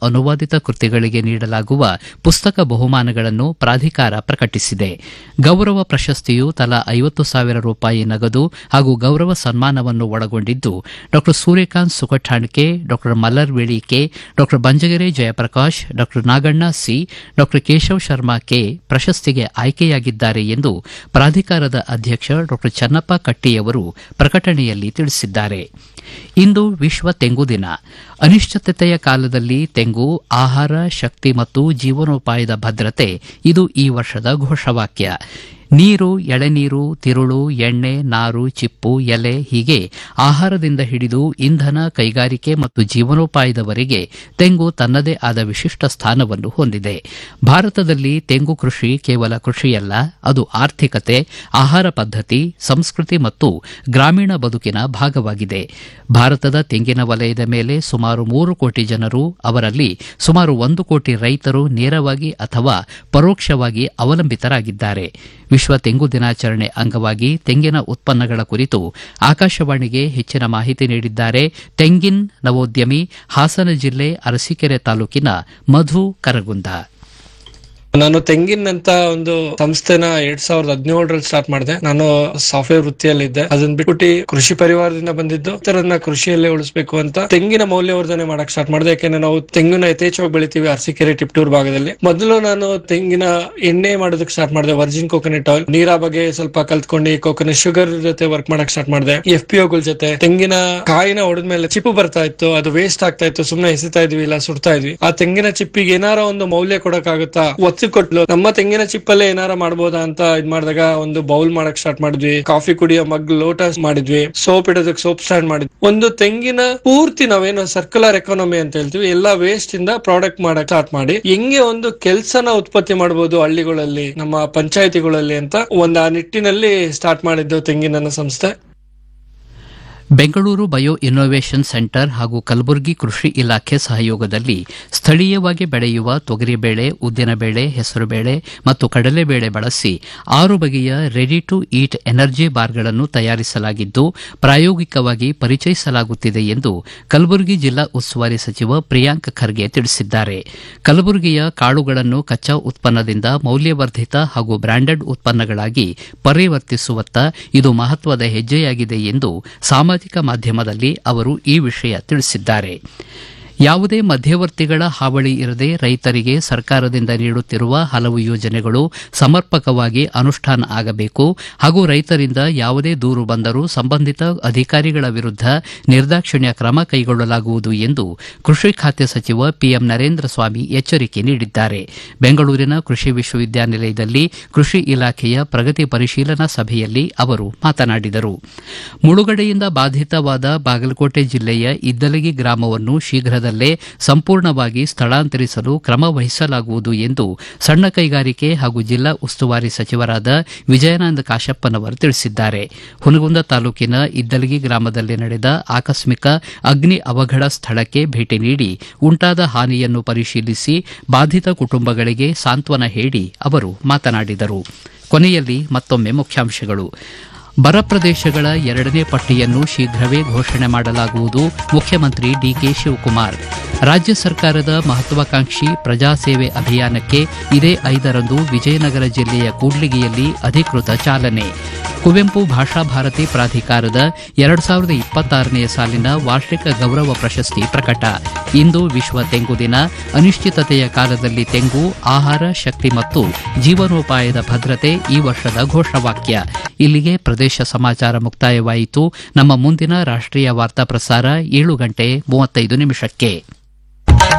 ಅನುವಾದಿತ ಕೃತಿಗಳಿಗೆ ನೀಡಲಾಗುವ ಪುಸ್ತಕ ಬಹುಮಾನಗಳನ್ನು ಪ್ರಾಧಿಕಾರ ಪ್ರಕಟಿಸಿದೆ ಗೌರವ ಪ್ರಶಸ್ತಿಯು ತಲಾ ಐವತ್ತು ಸಾವಿರ ರೂಪಾಯಿ ನಗದು ಹಾಗೂ ಗೌರವ ಸನ್ಮಾನವನ್ನು ಒಳಗೊಂಡಿದ್ದು ಡಾ ಸೂರ್ಯಕಾಂತ್ ಸುಕಠಾಣ್ಕೆ ಡಾ ಮಲ್ಲರ್ ವೇಳಿಕೆ ಡಾ ಬಂಜಗೆರೆ ಜಯಪ್ರಕಾಶ್ ಡಾ ನಾಗಣ್ಣ ಸಿ ಡಾ ಕೇಶವ್ ಶರ್ಮಾ ಕೆ ಪ್ರಶಸ್ತಿಗೆ ಆಯ್ಕೆಯಾಗಿದ್ದಾರೆ ಎಂದು ಪ್ರಾಧಿಕಾರದ ಅಧ್ಯಕ್ಷ ಡಾ ಚನ್ನಪ್ಪ ಕಟ್ಟಿಯವರು ಪ್ರಕಟಣೆಯಲ್ಲಿ ತಿಳಿಸಿದ್ದಾರೆ ಇಂದು ವಿಶ್ವ ತೆಂಗು ದಿನ ಅನಿಶ್ಚಿತತೆಯ ಕಾಲದಲ್ಲಿ ತೆಂಗು ಆಹಾರ ಶಕ್ತಿ ಮತ್ತು ಜೀವನೋಪಾಯದ ಭದ್ರತೆ ಇದು ಈ ವರ್ಷದ ಘೋಷವಾಕ್ಯ ನೀರು ಎಳೆನೀರು ತಿರುಳು ಎಣ್ಣೆ ನಾರು ಚಿಪ್ಪು ಎಲೆ ಹೀಗೆ ಆಹಾರದಿಂದ ಹಿಡಿದು ಇಂಧನ ಕೈಗಾರಿಕೆ ಮತ್ತು ಜೀವನೋಪಾಯದವರೆಗೆ ತೆಂಗು ತನ್ನದೇ ಆದ ವಿಶಿಷ್ಟ ಸ್ಥಾನವನ್ನು ಹೊಂದಿದೆ ಭಾರತದಲ್ಲಿ ತೆಂಗು ಕೃಷಿ ಕೇವಲ ಕೃಷಿಯಲ್ಲ ಅದು ಆರ್ಥಿಕತೆ ಆಹಾರ ಪದ್ಧತಿ ಸಂಸ್ಕೃತಿ ಮತ್ತು ಗ್ರಾಮೀಣ ಬದುಕಿನ ಭಾಗವಾಗಿದೆ ಭಾರತದ ತೆಂಗಿನ ವಲಯದ ಮೇಲೆ ಸುಮಾರು ಮೂರು ಕೋಟಿ ಜನರು ಅವರಲ್ಲಿ ಸುಮಾರು ಒಂದು ಕೋಟಿ ರೈತರು ನೇರವಾಗಿ ಅಥವಾ ಪರೋಕ್ಷವಾಗಿ ಅವಲಂಬಿತರಾಗಿದ್ದಾರೆ ವಿಶ್ವ ತೆಂಗು ದಿನಾಚರಣೆ ಅಂಗವಾಗಿ ತೆಂಗಿನ ಉತ್ಪನ್ನಗಳ ಕುರಿತು ಆಕಾಶವಾಣಿಗೆ ಹೆಚ್ಚಿನ ಮಾಹಿತಿ ನೀಡಿದ್ದಾರೆ ತೆಂಗಿನ್ ನವೋದ್ಯಮಿ ಹಾಸನ ಜಿಲ್ಲೆ ಅರಸೀಕೆರೆ ತಾಲೂಕಿನ ಮಧು ಕರಗುಂದ ನಾನು ತೆಂಗಿನ್ ಅಂತ ಒಂದು ಸಂಸ್ಥೆನ ಎರಡ್ ಸಾವಿರದ ಹದಿನೇಳರಲ್ಲಿ ಸ್ಟಾರ್ಟ್ ಮಾಡಿದೆ ನಾನು ಸಾಫ್ಟ್ವೇರ್ ವೃತ್ತಿಯಲ್ಲಿ ಇದ್ದೆ ಅದನ್ನ ಬಿಟ್ಬಿಟ್ಟು ಕೃಷಿ ಪರಿವಾರದಿಂದ ಬಂದಿದ್ದು ಇತರನ್ನ ಕೃಷಿಯಲ್ಲೇ ಉಳಿಸಬೇಕು ಅಂತ ತೆಂಗಿನ ಮೌಲ್ಯವರ್ಧನೆ ಮಾಡಕ್ ಸ್ಟಾರ್ಟ್ ಮಾಡಿದೆ ಯಾಕೆಂದ್ರೆ ನಾವು ತೆಂಗಿನ ಯಥೇಚ್ಛವಾಗಿ ಬೆಳಿತೀವಿ ಅರಸೀಕೆರೆ ಟಿಪ್ಟೂರ್ ಭಾಗದಲ್ಲಿ ಮೊದಲು ನಾನು ತೆಂಗಿನ ಎಣ್ಣೆ ಮಾಡೋದಕ್ಕೆ ಸ್ಟಾರ್ಟ್ ಮಾಡಿದೆ ವರ್ಜಿನ್ ಕೋಕೋನಟ್ ಆಯಿಲ್ ನೀರಾ ಬಗ್ಗೆ ಸ್ವಲ್ಪ ಕಲ್ತ್ಕೊಂಡು ಕೋಕೋನಟ್ ಶುಗರ್ ಜೊತೆ ವರ್ಕ್ ಮಾಡಕ್ ಸ್ಟಾರ್ಟ್ ಮಾಡಿದೆ ಎಫ್ ಪಿ ಒಗಳ ಜೊತೆ ತೆಂಗಿನ ಕಾಯಿನ ಹೊಡೆದ್ಮೇಲೆ ಚಿಪ್ಪು ಬರ್ತಾ ಇತ್ತು ಅದು ವೇಸ್ಟ್ ಆಗ್ತಾ ಇತ್ತು ಸುಮ್ನೆ ಎಸಿತಾ ಇದ್ವಿ ಇಲ್ಲ ಸುಡ್ತಾ ಇದ್ವಿ ಆ ತೆಂಗಿನ ಚಿಪ್ಪಿಗೆ ಏನಾರ ಒಂದು ಮೌಲ್ಯ ಕೊಡಕ್ಕಾಗುತ್ತಾ ಒತ್ತು ಕೊಟ್ಲು ನಮ್ಮ ತೆಂಗಿನ ಚಿಪ್ಪಲ್ಲೇ ಏನಾರ ಮಾಡ್ಬೋದಾ ಅಂತ ಇದ್ ಮಾಡಿದಾಗ ಒಂದು ಬೌಲ್ ಮಾಡಕ್ ಸ್ಟಾರ್ಟ್ ಮಾಡಿದ್ವಿ ಕಾಫಿ ಕುಡಿಯೋ ಮಗ್ ಲೋಟ ಮಾಡಿದ್ವಿ ಸೋಪ್ ಇಡೋದಕ್ಕೆ ಸೋಪ್ ಸ್ಟ್ಯಾಂಡ್ ಮಾಡಿದ್ವಿ ಒಂದು ತೆಂಗಿನ ಪೂರ್ತಿ ನಾವೇನು ಸರ್ಕ್ಯುಲರ್ ಎಕಾನಮಿ ಅಂತ ಹೇಳ್ತೀವಿ ಎಲ್ಲಾ ವೇಸ್ಟ್ ಇಂದ ಪ್ರಾಡಕ್ಟ್ ಮಾಡಕ್ ಸ್ಟಾರ್ಟ್ ಮಾಡಿ ಹೆಂಗೆ ಒಂದು ಕೆಲ್ಸನ ಉತ್ಪತ್ತಿ ಮಾಡಬಹುದು ಹಳ್ಳಿಗಳಲ್ಲಿ ನಮ್ಮ ಪಂಚಾಯತಿಗಳಲ್ಲಿ ಅಂತ ಒಂದು ಆ ನಿಟ್ಟಿನಲ್ಲಿ ಸ್ಟಾರ್ಟ್ ಮಾಡಿದ್ದು ತೆಂಗಿನ ಸಂಸ್ಥೆ ಬೆಂಗಳೂರು ಬಯೋ ಇನ್ನೋವೇಷನ್ ಸೆಂಟರ್ ಹಾಗೂ ಕಲಬುರಗಿ ಕೃಷಿ ಇಲಾಖೆ ಸಹಯೋಗದಲ್ಲಿ ಸ್ಥಳೀಯವಾಗಿ ಬೆಳೆಯುವ ತೊಗರಿಬೇಳೆ ಉದ್ದಿನಬೇಳೆ ಹೆಸರುಬೇಳೆ ಮತ್ತು ಕಡಲೆಬೇಳೆ ಬಳಸಿ ಆರು ಬಗೆಯ ರೆಡಿ ಟು ಈಟ್ ಎನರ್ಜಿ ಬಾರ್ಗಳನ್ನು ತಯಾರಿಸಲಾಗಿದ್ದು ಪ್ರಾಯೋಗಿಕವಾಗಿ ಪರಿಚಯಿಸಲಾಗುತ್ತಿದೆ ಎಂದು ಕಲಬುರಗಿ ಜಿಲ್ಲಾ ಉಸ್ತುವಾರಿ ಸಚಿವ ಪ್ರಿಯಾಂಕ್ ಖರ್ಗೆ ತಿಳಿಸಿದ್ದಾರೆ ಕಲಬುರಗಿಯ ಕಾಳುಗಳನ್ನು ಕಚ್ಚಾ ಉತ್ಪನ್ನದಿಂದ ಮೌಲ್ಯವರ್ಧಿತ ಹಾಗೂ ಬ್ರಾಂಡೆಡ್ ಉತ್ಪನ್ನಗಳಾಗಿ ಪರಿವರ್ತಿಸುವತ್ತ ಇದು ಮಹತ್ವದ ಹೆಜ್ಜೆಯಾಗಿದೆ ಎಂದು ಸಾಮಾಜಿಕ ಮಾಧ್ಯಮದಲ್ಲಿ ಅವರು ಈ ವಿಷಯ ತಿಳಿಸಿದ್ದಾರೆ ಯಾವುದೇ ಮಧ್ಯವರ್ತಿಗಳ ಹಾವಳಿ ಇರದೆ ರೈತರಿಗೆ ಸರ್ಕಾರದಿಂದ ನೀಡುತ್ತಿರುವ ಹಲವು ಯೋಜನೆಗಳು ಸಮರ್ಪಕವಾಗಿ ಅನುಷ್ಠಾನ ಆಗಬೇಕು ಹಾಗೂ ರೈತರಿಂದ ಯಾವುದೇ ದೂರು ಬಂದರೂ ಸಂಬಂಧಿತ ಅಧಿಕಾರಿಗಳ ವಿರುದ್ಧ ನಿರ್ದಾಕ್ಷಿಣ್ಯ ಕ್ರಮ ಕೈಗೊಳ್ಳಲಾಗುವುದು ಎಂದು ಕೃಷಿ ಖಾತೆ ಸಚಿವ ಪಿಎಂ ನರೇಂದ್ರ ಸ್ವಾಮಿ ಎಚ್ಚರಿಕೆ ನೀಡಿದ್ದಾರೆ ಬೆಂಗಳೂರಿನ ಕೃಷಿ ವಿಶ್ವವಿದ್ಯಾನಿಲಯದಲ್ಲಿ ಕೃಷಿ ಇಲಾಖೆಯ ಪ್ರಗತಿ ಪರಿಶೀಲನಾ ಸಭೆಯಲ್ಲಿ ಅವರು ಮಾತನಾಡಿದರು ಮುಳುಗಡೆಯಿಂದ ಬಾಧಿತವಾದ ಬಾಗಲಕೋಟೆ ಜಿಲ್ಲೆಯ ಇದ್ದಲಗಿ ಗ್ರಾಮವನ್ನು ಶೀಘ್ರದಲ್ಲೇ ಸಂಪೂರ್ಣವಾಗಿ ಸ್ಥಳಾಂತರಿಸಲು ಕ್ರಮ ವಹಿಸಲಾಗುವುದು ಎಂದು ಸಣ್ಣ ಕೈಗಾರಿಕೆ ಹಾಗೂ ಜಿಲ್ಲಾ ಉಸ್ತುವಾರಿ ಸಚಿವರಾದ ವಿಜಯಾನಂದ ಕಾಶಪ್ಪನವರು ತಿಳಿಸಿದ್ದಾರೆ ಹುನಗುಂದ ತಾಲೂಕಿನ ಇದ್ದಲಗಿ ಗ್ರಾಮದಲ್ಲಿ ನಡೆದ ಆಕಸ್ಮಿಕ ಅಗ್ನಿ ಅವಘಡ ಸ್ಥಳಕ್ಕೆ ಭೇಟಿ ನೀಡಿ ಉಂಟಾದ ಹಾನಿಯನ್ನು ಪರಿಶೀಲಿಸಿ ಬಾಧಿತ ಕುಟುಂಬಗಳಿಗೆ ಸಾಂತ್ವನ ಹೇಳಿ ಅವರು ಮಾತನಾಡಿದರು ಕೊನೆಯಲ್ಲಿ ಮತ್ತೊಮ್ಮೆ ಮುಖ್ಯಾಂಶಗಳು ಬರ ಪ್ರದೇಶಗಳ ಎರಡನೇ ಪಟ್ಟಿಯನ್ನು ಶೀಘ್ರವೇ ಘೋಷಣೆ ಮಾಡಲಾಗುವುದು ಮುಖ್ಯಮಂತ್ರಿ ಡಿಕೆ ಶಿವಕುಮಾರ್ ರಾಜ್ಯ ಸರ್ಕಾರದ ಮಹತ್ವಾಕಾಂಕ್ಷಿ ಪ್ರಜಾಸೇವೆ ಅಭಿಯಾನಕ್ಕೆ ಇದೇ ಐದರಂದು ವಿಜಯನಗರ ಜಿಲ್ಲೆಯ ಕೂಡ್ಲಿಗಿಯಲ್ಲಿ ಅಧಿಕೃತ ಚಾಲನೆ ಕುವೆಂಪು ಭಾಷಾ ಭಾರತಿ ಪ್ರಾಧಿಕಾರದ ಎರಡು ಸಾವಿರದ ಇಪ್ಪತ್ತಾರನೆಯ ಸಾಲಿನ ವಾರ್ಷಿಕ ಗೌರವ ಪ್ರಶಸ್ತಿ ಪ್ರಕಟ ಇಂದು ವಿಶ್ವ ತೆಂಗು ದಿನ ಅನಿಶ್ಚಿತತೆಯ ಕಾಲದಲ್ಲಿ ತೆಂಗು ಆಹಾರ ಶಕ್ತಿ ಮತ್ತು ಜೀವನೋಪಾಯದ ಭದ್ರತೆ ಈ ವರ್ಷದ ಘೋಷವಾಕ್ಯ ಇಲ್ಲಿಗೆ ಪ್ರದೇಶ ಸಮಾಚಾರ ಮುಕ್ತಾಯವಾಯಿತು ನಮ್ಮ ಮುಂದಿನ ರಾಷ್ಟೀಯ ವಾರ್ತಾ ಪ್ರಸಾರ ಏಳು ಗಂಟೆ ಮೂವತ್ತೈದು ನಿಮಿಷಕ್ಕೆ